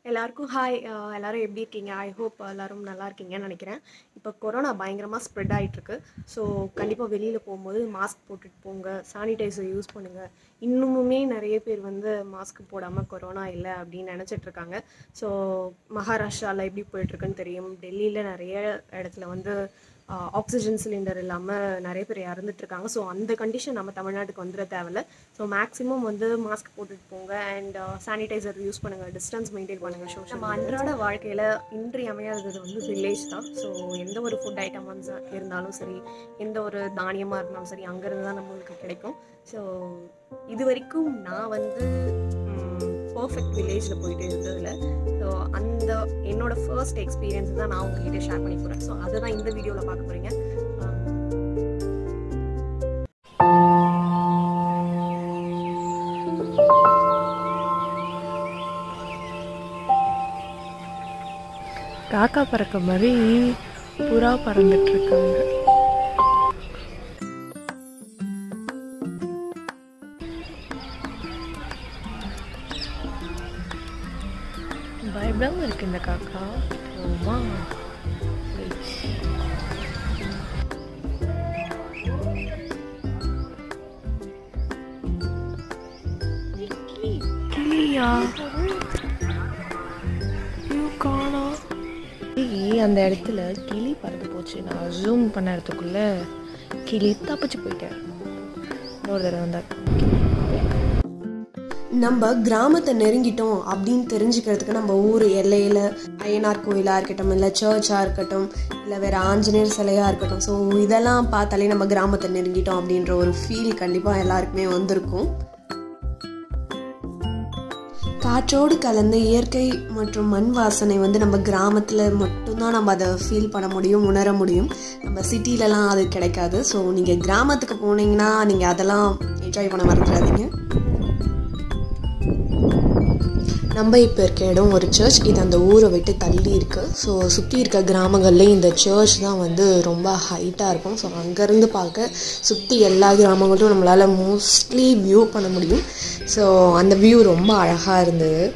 எல்லாருக்கும் ஹாய் எல்லாரும் எப்படி இருக்கீங்க ஐ ஹோப் எல்லாரும் நல்லா இருக்கீங்கன்னு நினைக்கிறேன் இப்போ கொரோனா பயங்கரமாக ஸ்ப்ரெட் ஆகிட்டுருக்கு ஸோ கண்டிப்பாக வெளியில் போகும்போது மாஸ்க் போட்டுட்டு போங்க சானிடைசர் யூஸ் பண்ணுங்கள் இன்னுமுமே நிறைய பேர் வந்து மாஸ்க் போடாமல் கொரோனா இல்லை அப்படின்னு நினச்சிட்டு இருக்காங்க ஸோ மகாராஷ்டிராவில் எப்படி போயிட்டுருக்குன்னு தெரியும் டெல்லியில் நிறைய இடத்துல வந்து ஆக்சிஜன் சிலிண்டர் இல்லாமல் நிறைய பேர் இறந்துட்டு இருக்காங்க ஸோ அந்த கண்டிஷன் நம்ம தமிழ்நாட்டுக்கு வந்துட தேவையில்ல ஸோ மேக்ஸிமம் வந்து மாஸ்க் போட்டுட்டு போங்க அண்ட் சானிடைசர் யூஸ் பண்ணுங்கள் டிஸ்டன்ஸ் மெயின்டைன் பண்ணுங்கள் சோஷியல் நம்ம அன்றாட வாழ்க்கையில் இன்றியமையாதது வந்து வில்லேஜ் தான் ஸோ எந்த ஒரு ஃபுட் ஐட்டம் இருந்தாலும் சரி எந்த ஒரு தானியமாக இருந்தாலும் சரி அங்கேருந்து தான் நம்மளுக்கு கிடைக்கும் ஸோ இது வரைக்கும் நான் வந்து பர்ஃபெக்ட் வில்லேஜில் போயிட்டு இருந்ததில்ல ஸோ அந்த என்னோட ஃபர்ஸ்ட் எக்ஸ்பீரியன்ஸ் தான் நான் உங்ககிட்ட ஷேர் பண்ணி போகிறேன் ஸோ அதை தான் இந்த வீடியோவில் பார்க்க போகிறீங்க காக்கா பறக்க மாதிரி புறா பறந்துட்டு இருக்காங்க பயப்படாம இருக்கு இந்த காக்கா ஓமா கிளியா ஐயோ காணோம் கிளி அந்த இடத்துல கிளி பறந்து போச்சு நான் ஜூம் பண்ண இடத்துக்குள்ள கிளி தப்பிச்சு போயிட்டேன் இன்னொரு தடவை வந்தார் நம்ம கிராமத்தை நெருங்கிட்டோம் அப்படின்னு தெரிஞ்சுக்கிறதுக்கு நம்ம ஊர் எல்லையில் ஐயனார் கோயிலாக இருக்கட்டும் இல்லை சர்ச்சாக இருக்கட்டும் இல்லை வேறு ஆஞ்சநேயர் சிலையாக இருக்கட்டும் ஸோ இதெல்லாம் பார்த்தாலே நம்ம கிராமத்தை நெருங்கிட்டோம் அப்படின்ற ஒரு ஃபீல் கண்டிப்பாக எல்லாருக்குமே வந்திருக்கும் காற்றோடு கலந்த இயற்கை மற்றும் மண் வாசனை வந்து நம்ம கிராமத்தில் மட்டும்தான் நம்ம அதை ஃபீல் பண்ண முடியும் உணர முடியும் நம்ம சிட்டிலலாம் அது கிடைக்காது ஸோ நீங்கள் கிராமத்துக்கு போனீங்கன்னா நீங்கள் அதெல்லாம் என்ஜாய் பண்ண மறந்துடாதீங்க நம்ம இப்போ இருக்க இடம் ஒரு சர்ச் இது அந்த ஊரை விட்டு தள்ளி இருக்குது ஸோ சுற்றி இருக்க கிராமங்கள்லேயும் இந்த சர்ச் தான் வந்து ரொம்ப ஹைட்டாக இருக்கும் ஸோ அங்கேருந்து பார்க்க சுற்றி எல்லா கிராமங்களும் நம்மளால் மோஸ்ட்லி வியூ பண்ண முடியும் ஸோ அந்த வியூ ரொம்ப அழகாக இருந்தது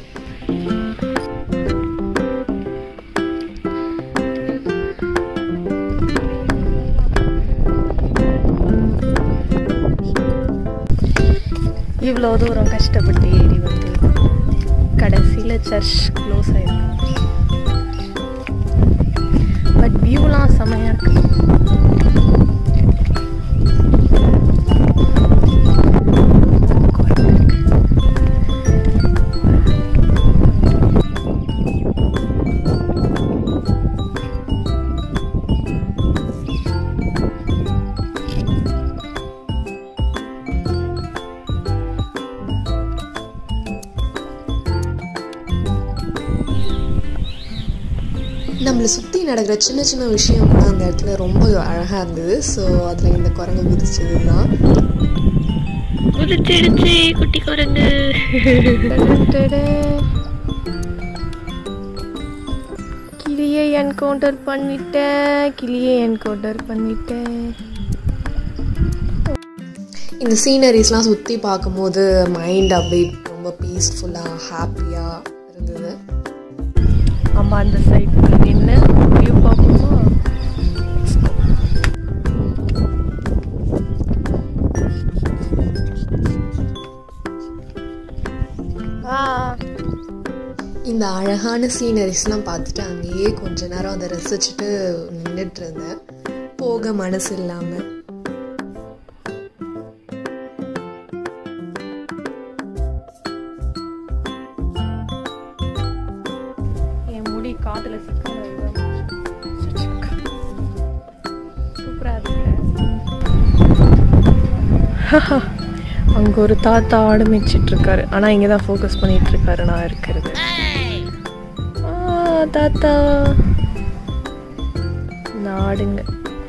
இவ்வளோ தூரம் கஷ்டப்பட்டு ஏறி வந்து கடைசியில் சர்ச் க்ளோஸ் ஆயிருக்கு பட் வியூலாம் செமையாக இருக்கு நம்மளை சுற்றி நடக்கிற சின்ன சின்ன விஷயம் கூட அந்த இடத்துல ரொம்ப அழகாக இருந்தது ஸோ அதில் இந்த குரங்கு குதிச்சது தான் குதிச்சிடுச்சு குட்டி குரங்கு கிளியை என்கவுண்டர் பண்ணிட்டேன் கிளியை என்கவுண்டர் பண்ணிட்டேன் இந்த சீனரிஸ்லாம் சுற்றி பார்க்கும்போது மைண்ட் அப்படியே ரொம்ப பீஸ்ஃபுல்லாக ஹாப்பியாக இருந்தது நம்ம அந்த சைடுக்கு நின்று வியூ பார்ப்போமா இந்த அழகான சீனரிஸ்லாம் பார்த்துட்டு அங்கேயே கொஞ்ச நேரம் அதை ரசிச்சுட்டு நின்றுட்டு இருந்தேன் போக மனசு இல்லாமல் என் முடி காத்துல சிக்காம சூப்பரா இருக்கு அங்க ஒரு தாத்தா ஆடு மேய்ச்சிட்டு இருக்காரு ஆனா இங்க தான் ஃபோக்கஸ் பண்ணிட்டு இருக்காரு நான் இருக்கிறது ஆ, தாத்தா இந்த ஆடுங்க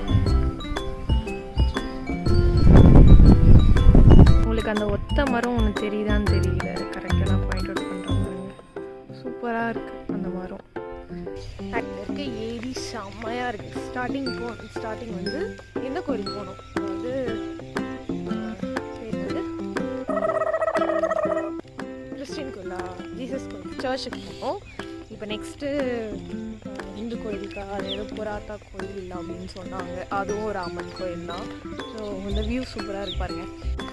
உங்களுக்கு அந்த ஒத்த மரம் ஒன்று தெரியுதான்னு தெரியல கரெக்டாக நான் பாயிண்ட் அவுட் பண்ணுறேன் பாருங்க சூப்பராக இருக்கு அந்த மரம் அங்கே இருக்க ஏரி செம்மையாக இருக்கு ஸ்டார்டிங் போ ஸ்டார்டிங் வந்து எந்த கோயிலுக்கு போனோம் அதாவது ஆஹ், பேர் என்னது? கிறிஸ்டின் கோயிலா ஜீசஸ் கோயில் சர்ச்சுக்கு போனோம் இப்போ நெக்ஸ்ட்டு இந்து கோயிலுக்கு அது ஏதோ புராத்தா கோயில் அப்படின்னு சொன்னாங்க அதுவும் ஒரு அம்மன் கோயில் தான் ஸோ இந்த வியூ சூப்பராக இருக்கு பாருங்க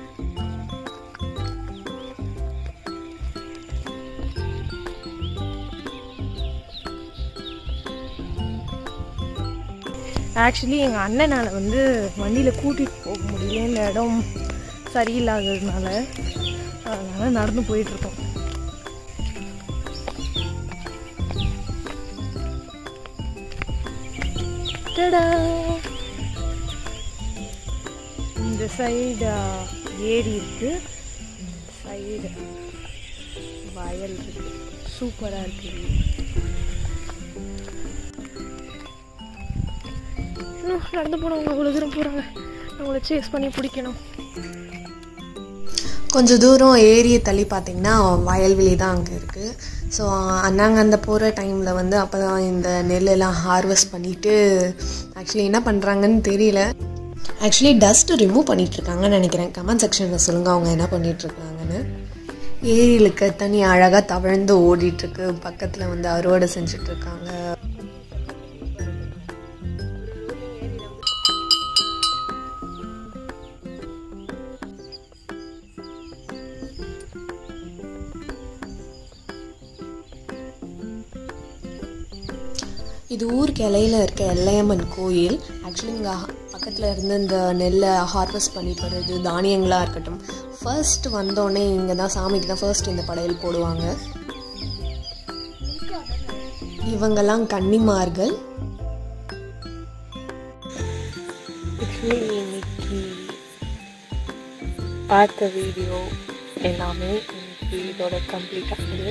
ஆக்சுவலி எங்கள் அண்ணனால் வந்து வண்டியில் கூட்டிகிட்டு போக முடியல இந்த இடம் சரியில்லாததுனால அதனால் நடந்து போயிட்டுருக்கோம் டடா இந்த சைடு ஏரி இருக்கு இந்த சைடு வயல் இருக்கு சூப்பராக இருக்கு இன்னும் நடந்து போனவங்க அவ்வளோ தூரம் போகிறாங்க அவங்கள சேஸ் பண்ணி பிடிக்கணும் கொஞ்சம் தூரம் ஏரியை தள்ளி பார்த்தீங்கன்னா வயல்வெளி தான் அங்கே இருக்குது ஸோ நாங்கள் அந்த போகிற டைமில் வந்து அப்போ தான் இந்த நெல்லெல்லாம் ஹார்வெஸ்ட் பண்ணிவிட்டு ஆக்சுவலி என்ன பண்ணுறாங்கன்னு தெரியல ஆக்சுவலி டஸ்ட் ரிமூவ் பண்ணிகிட்ருக்காங்கன்னு நினைக்கிறேன் கமெண்ட் செக்ஷனில் சொல்லுங்கள் அவங்க என்ன பண்ணிகிட்ருக்காங்கன்னு ஏரியிலுக்கு தண்ணி அழகாக தவழ்ந்து ஓடிட்டுருக்கு பக்கத்தில் வந்து அறுவடை செஞ்சிட்ருக்காங்க இது ஊர் கிளையில இருக்க எல்லையம்மன் கோயில் ஆக்சுவலி இங்கே பக்கத்தில் இருந்து இந்த நெல்லை ஹார்வெஸ்ட் பண்ணிட்டு வர்றது தானியங்களாக இருக்கட்டும் ஃபர்ஸ்ட் வந்தோடனே இங்கே தான் சாமிக்கு தான் ஃபர்ஸ்ட் இந்த படையல் போடுவாங்க இவங்கெல்லாம் கன்னிமார்கள் ஆக்சுவலி இன்னைக்கு பார்த்த வீடியோ எல்லாமே இன்னைக்கு இதோட கம்ப்ளீட் ஆகுது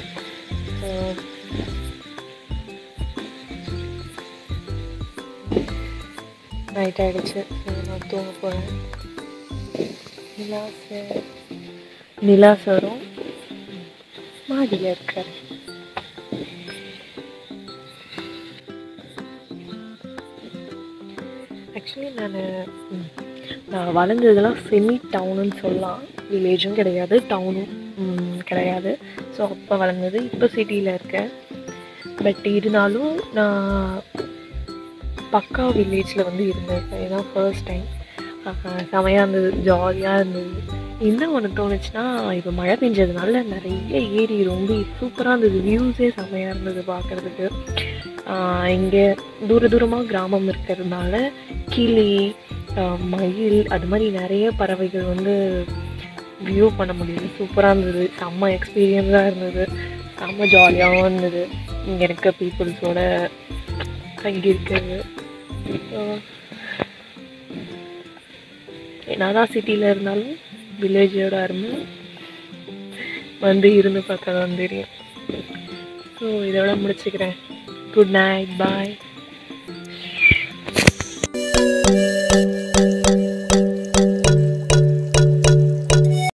நைட் ஆகிடுச்சு நான் தூங்க போகிறேன் நிலா சார் நிலா சாரும் மாடியில் இருக்கார் ஆக்சுவலி நான் நான் வளர்ந்ததெல்லாம் செமி டவுனுன்னு சொல்லலாம் வில்லேஜும் கிடையாது டவுனும் கிடையாது ஸோ அப்போ வளர்ந்தது இப்போ சிட்டியில் இருக்கேன் பட் இருந்தாலும் நான் பக்கா வில்லேஜில் வந்து இருந்திருக்கேன் இதுதான் ஃபர்ஸ்ட் டைம் செமையாக இருந்தது ஜாலியாக இருந்தது என்ன ஒன்று தோணுச்சுன்னா இப்போ மழை பெஞ்சதுனால நிறைய ஏரி ரொம்ப சூப்பராக இருந்தது வியூஸே செமையாக இருந்தது பார்க்குறதுக்கு இங்கே தூர தூரமாக கிராமம் இருக்கிறதுனால கிளி ஆஹ் மயில் அது மாதிரி நிறைய பறவைகள் வந்து வியூ பண்ண முடியுது சூப்பராக இருந்தது செம்ம எக்ஸ்பீரியன்ஸாக இருந்தது செம்ம ஜாலியாகவும் இருந்தது இங்கே இருக்க பீப்புள்ஸோட தங்கி இருக்கிறது என்னதான் சிட்டியில் இருந்தாலும் வில்லேஜோட அருமை வந்து இருந்து பார்த்தா தான் தெரியும் ஸோ இதோட முடிச்சுக்கிறேன் குட் நைட் பாய்